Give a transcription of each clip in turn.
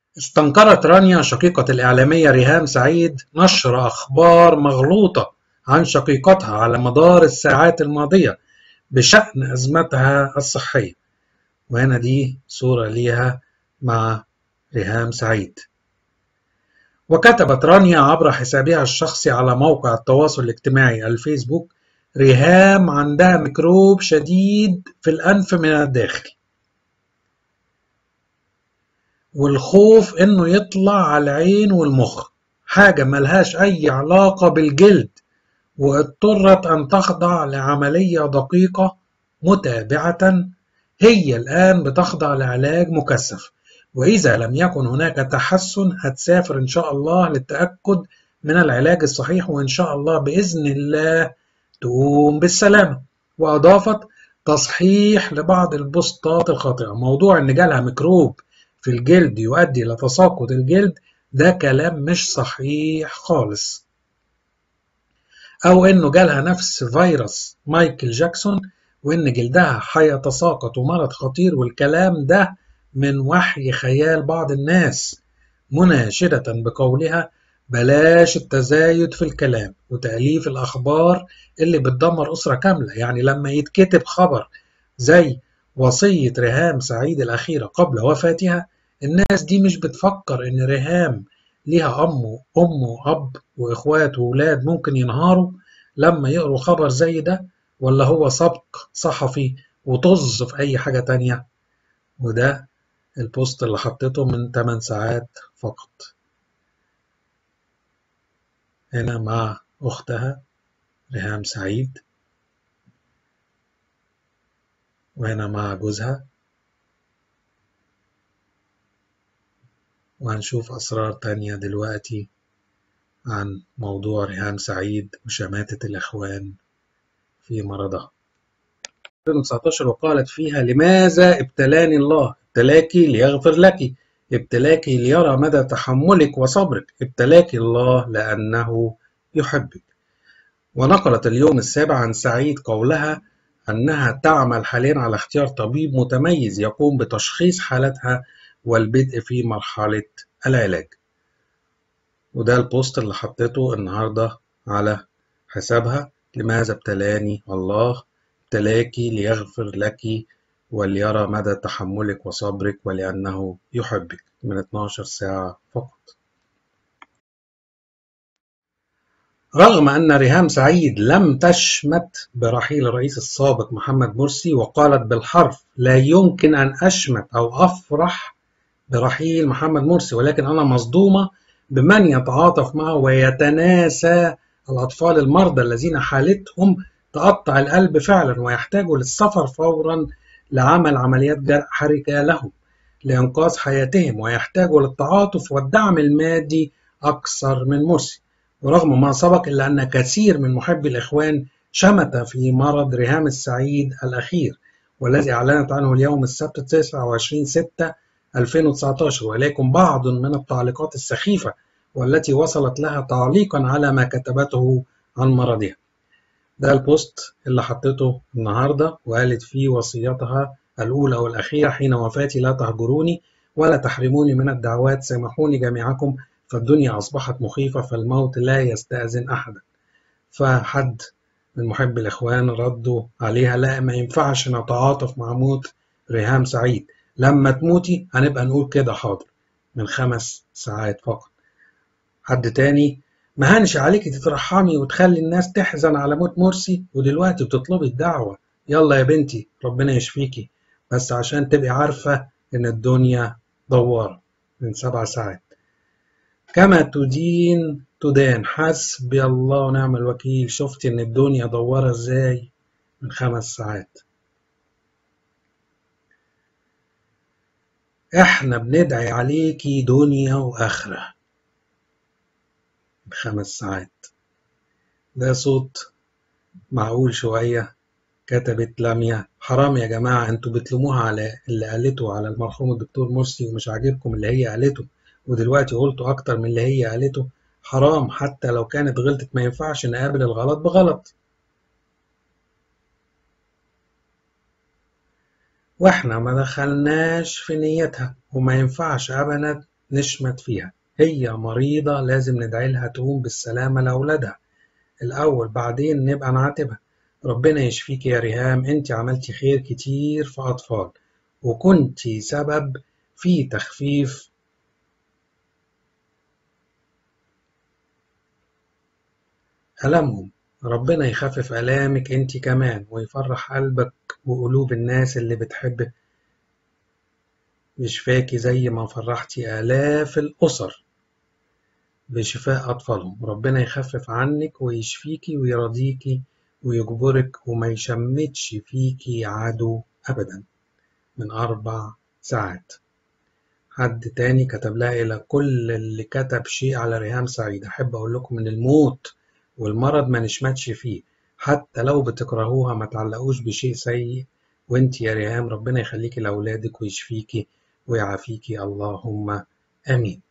استنكرت رانيا شقيقة الإعلامية ريهام سعيد نشر أخبار مغلوطة عن شقيقتها على مدار الساعات الماضية بشأن أزمتها الصحية وهنا دي صورة ليها مع ريهام سعيد وكتبت رانيا عبر حسابها الشخصي على موقع التواصل الاجتماعي الفيسبوك ريهام عندها ميكروب شديد في الأنف من الداخل والخوف إنه يطلع على العين والمخ حاجة ملهاش أي علاقة بالجلد واضطرت أن تخضع لعملية دقيقة متابعة هي الآن بتخضع لعلاج مكثف وإذا لم يكن هناك تحسن هتسافر إن شاء الله للتأكد من العلاج الصحيح وإن شاء الله بإذن الله تقوم بالسلامة وأضافت تصحيح لبعض البوستات الخاطئة موضوع إن جالها ميكروب في الجلد يؤدي إلى تساقط الجلد ده كلام مش صحيح خالص أو إنه جالها نفس فيروس مايكل جاكسون وإن جلدها هيتساقط ومرض خطير والكلام ده من وحي خيال بعض الناس مناشدة بقولها بلاش التزايد في الكلام وتأليف الأخبار اللي بتدمر أسرة كاملة يعني لما يتكتب خبر زي وصية ريهام سعيد الأخيرة قبل وفاتها الناس دي مش بتفكر إن ريهام ليها أم وأم وأب وإخوات وولاد ممكن ينهاروا لما يقروا خبر زي ده ولا هو سبق صحفي وطز في أي حاجة تانية وده البوست اللي حطيته من 8 ساعات فقط هنا مع أختها ريهام سعيد وهنا مع جوزها وهنشوف أسرار تانية دلوقتي عن موضوع ريهام سعيد وشماتة الإخوان في مرضها 2019 وقالت فيها لماذا ابتلاني الله ابتلاك ليغفر لك ابتلاك ليرى مدى تحملك وصبرك ابتلاك الله لأنه يحبك ونقلت اليوم السابع عن سعيد قولها أنها تعمل حاليا على اختيار طبيب متميز يقوم بتشخيص حالتها والبدء في مرحلة العلاج وده البوست اللي حطيته النهاردة على حسابها لماذا ابتلاني الله ابتلاك ليغفر لك وليرى مدى تحملك وصبرك ولأنه يحبك من 12 ساعة فقط رغم أن ريهام سعيد لم تشمت برحيل الرئيس السابق محمد مرسي وقالت بالحرف لا يمكن أن أشمت أو أفرح برحيل محمد مرسي ولكن أنا مصدومة بمن يتعاطف معه ويتناسى الأطفال المرضى الذين حالتهم تقطع القلب فعلا ويحتاجوا للسفر فورا لعمل عمليات جرح حركة لهم لإنقاذ حياتهم ويحتاجوا للتعاطف والدعم المادي أكثر من مرسي ورغم ما سبق إلا أن كثير من محبي الإخوان شمت في مرض ريهام السعيد الأخير والذي أعلنت عنه اليوم السبت 29 6 2019 وإليكم بعض من التعليقات السخيفة والتي وصلت لها تعليقا على ما كتبته عن مرضها ده البوست اللي حطيته النهارده وقالت فيه وصيتها الأولى والأخيرة حين وفاتي لا تهجروني ولا تحرموني من الدعوات سامحوني جميعكم فالدنيا أصبحت مخيفة فالموت لا يستأذن أحدا فحد من محب الإخوان ردوا عليها لا ما ينفعش نتعاطف مع موت ريهام سعيد لما تموتي هنبقى نقول كده حاضر من خمس ساعات فقط حد تاني ما هنش عليكي تترحمي وتخلي الناس تحزن على موت مرسي ودلوقتي بتطلبي الدعوة يلا يا بنتي ربنا يشفيكي بس عشان تبقي عارفة إن الدنيا دوارة من سبع ساعات كما تدين تدان حسبي الله ونعم الوكيل شفت إن الدنيا دوارة إزاي من خمس ساعات إحنا بندعي عليكي دنيا وآخرة بخمس ساعات ده صوت معقول شوية كتبت لميا حرام يا جماعة انتوا بتلوموها على اللي قالته على المرحوم الدكتور مرسي ومش عاجبكم اللي هي قالته ودلوقتي قلتوا أكتر من اللي هي قالته حرام حتى لو كانت غلطت ما ينفعش نقابل الغلط بغلط واحنا ما دخلناش في نيتها وما ينفعش ابدا نشمت فيها هي مريضة لازم ندعي لها تقوم بالسلامة لأولادها الأول بعدين نبقى نعاتبها ربنا يشفيك يا ريهام انت عملتي خير كتير في أطفال وكنتي سبب في تخفيف ألمهم ربنا يخفف ألامك انت كمان ويفرح قلبك وقلوب الناس اللي بتحب يشفاكي زي ما فرحتي آلاف الأسر بشفاء أطفالهم ربنا يخفف عنك ويشفيكي ويرضيكي ويجبرك وما يشمتش فيكي عدو أبدا من أربع ساعات حد تاني كتب لها إلى كل اللي كتب شيء على ريهام سعيد أحب أقول لكم إن الموت والمرض ما نشمتش فيه حتى لو بتكرهوها ما تعلقوش بشيء سيء وانت يا ريهام ربنا يخليكي لأولادك ويشفيكي ويعافيكي اللهم آمين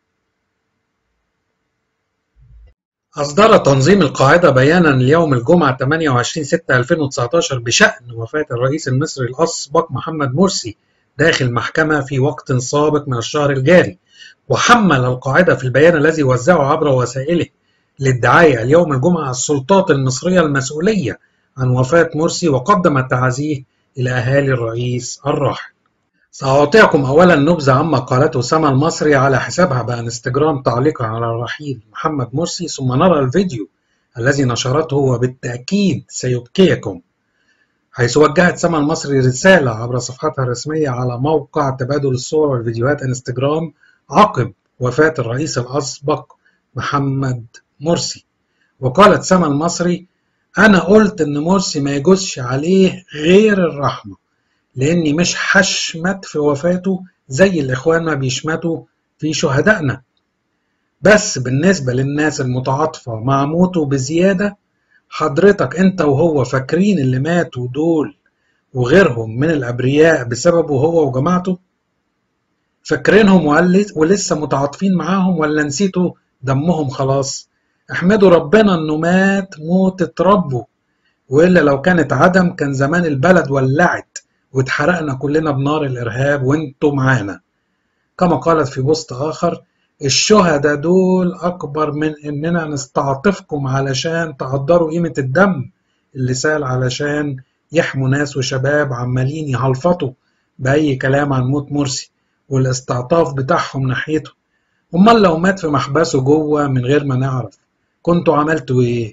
أصدر تنظيم القاعدة بيانا اليوم الجمعة 28/6/2019 بشأن وفاة الرئيس المصري الأسبق محمد مرسي داخل محكمة في وقت سابق من الشهر الجاري وحمل القاعدة في البيان الذي وزعه عبر وسائله للدعاية اليوم الجمعة السلطات المصرية المسؤولية عن وفاة مرسي وقدم التعازيه إلى أهالي الرئيس الراحل سأعطيكم أولا نبذة عما قالته سما المصري على حسابها بانستجرام تعليقا على رحيل محمد مرسي ثم نرى الفيديو الذي نشرته وبالتأكيد سيبكيكم حيث وجهت سما المصري رسالة عبر صفحتها الرسمية على موقع تبادل الصور والفيديوهات انستجرام عقب وفاة الرئيس الأسبق محمد مرسي وقالت سما المصري أنا قلت إن مرسي ما يجوزش عليه غير الرحمة لأني مش هشمت في وفاته زي الإخوان ما بيشمتوا في شهدائنا بس بالنسبة للناس المتعاطفة مع موته بزيادة حضرتك أنت وهو فاكرين اللي ماتوا دول وغيرهم من الأبرياء بسببه هو وجماعته فاكرينهم ولسه متعاطفين معاهم ولا نسيتوا دمهم خلاص احمدوا ربنا انه مات موت ربه والا لو كانت عدم كان زمان البلد ولعت واتحرقنا كلنا بنار الارهاب وانتوا معانا كما قالت في بوست اخر الشهداء دول اكبر من اننا نستعطفكم علشان تقدروا قيمه الدم اللي سال علشان يحموا ناس وشباب عمالين يهلفطوا باي كلام عن موت مرسي والاستعطاف بتاعهم ناحيته امال لو مات في محبسه جوه من غير ما نعرف كنتوا عملتوا ايه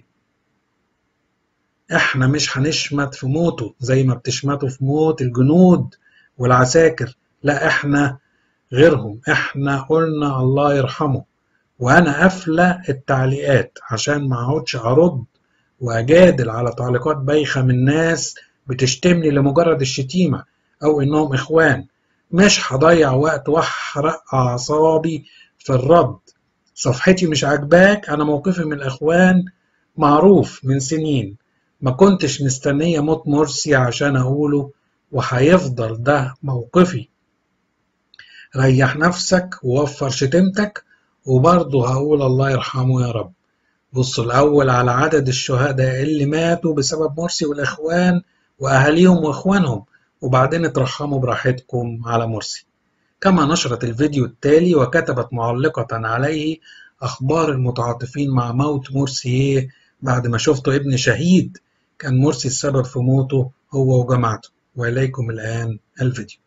احنا مش هنشمت في موته زي ما بتشمتوا في موت الجنود والعساكر لا احنا غيرهم احنا قلنا الله يرحمه وانا قافله التعليقات عشان ما اقعدش ارد واجادل على تعليقات بايخه من ناس بتشتمني لمجرد الشتيمه او انهم اخوان مش هضيع وقت واحرق اعصابي في الرد صفحتي مش عاجباك انا موقفي من الاخوان معروف من سنين ما كنتش مستنية موت مرسي عشان أقوله وهيفضل ده موقفي ريح نفسك ووفر شتمتك وبرضه هقول الله يرحمه يا رب بصوا الأول على عدد الشهداء اللي ماتوا بسبب مرسي والإخوان وأهاليهم وإخوانهم وبعدين اترحموا براحتكم على مرسي كما نشرت الفيديو التالي وكتبت معلقة عليه أخبار المتعاطفين مع موت مرسي بعد ما شفته ابن شهيد كان مرسي السبب في موته هو وجماعته وإليكم الآن الفيديو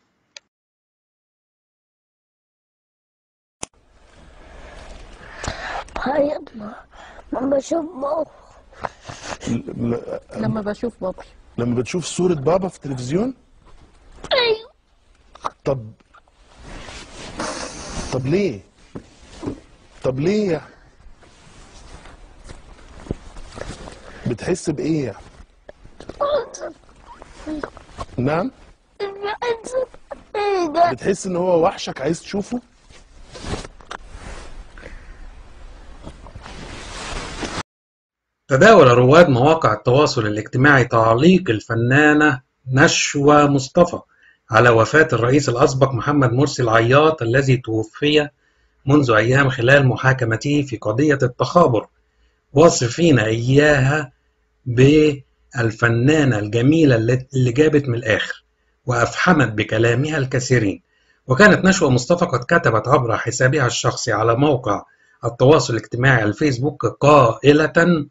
بعيط لما بشوف بابا لما بشوف بابي لما بتشوف صورة بابا في التلفزيون ايوه طب طب ليه طب ليه بتحس بإيه نعم ايه ده بتحس ان هو وحشك عايز تشوفه تداول رواد مواقع التواصل الاجتماعي تعليق الفنانة نشوى مصطفى على وفاة الرئيس الأسبق محمد مرسي العياط الذي توفي منذ أيام خلال محاكمته في قضية التخابر واصفين إياها بالفنانة الجميلة اللي جابت من الآخر وأفحمت بكلامها الكثيرين وكانت نشوى مصطفى قد كتبت عبر حسابها الشخصي على موقع التواصل الاجتماعي الفيسبوك قائلة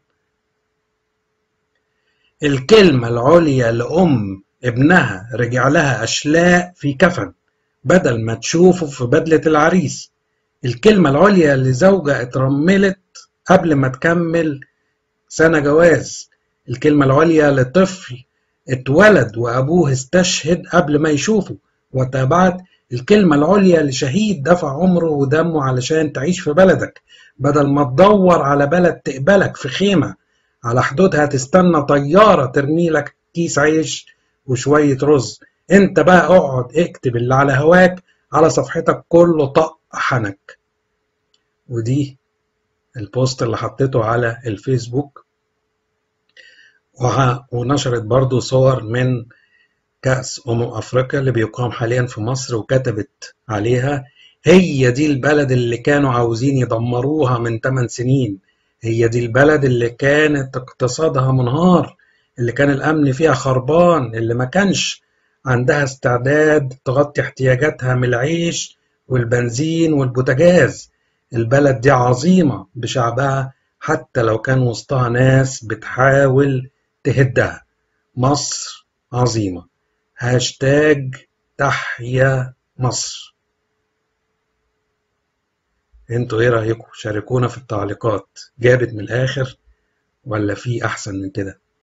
الكلمة العليا لأم ابنها رجع لها أشلاء في كفن بدل ما تشوفه في بدلة العريس الكلمة العليا لزوجة اترملت قبل ما تكمل سنة جواز الكلمة العليا لطفل اتولد وأبوه استشهد قبل ما يشوفه وتابعت الكلمة العليا لشهيد دفع عمره ودمه علشان تعيش في بلدك بدل ما تدور على بلد تقبلك في خيمة على حدودها تستنى طيارة ترميلك كيس عيش وشوية رز انت بقى اقعد اكتب اللي على هواك على صفحتك كله طق حنك ودي البوست اللي حطيته على الفيسبوك وه- ونشرت برضو صور من كأس أمم أفريقيا اللي بيقام حاليا في مصر وكتبت عليها هي دي البلد اللي كانوا عاوزين يدمروها من 8 سنين هي دي البلد اللي كانت اقتصادها منهار اللي كان الأمن فيها خربان اللي ما كانش عندها استعداد تغطي احتياجاتها من العيش والبنزين والبوتاجاز البلد دي عظيمة بشعبها حتى لو كان وسطها ناس بتحاول تهدها مصر عظيمة هاشتاج تحيا مصر انتوا ايه رأيكم شاركونا في التعليقات جابت من الآخر ولا في أحسن من كده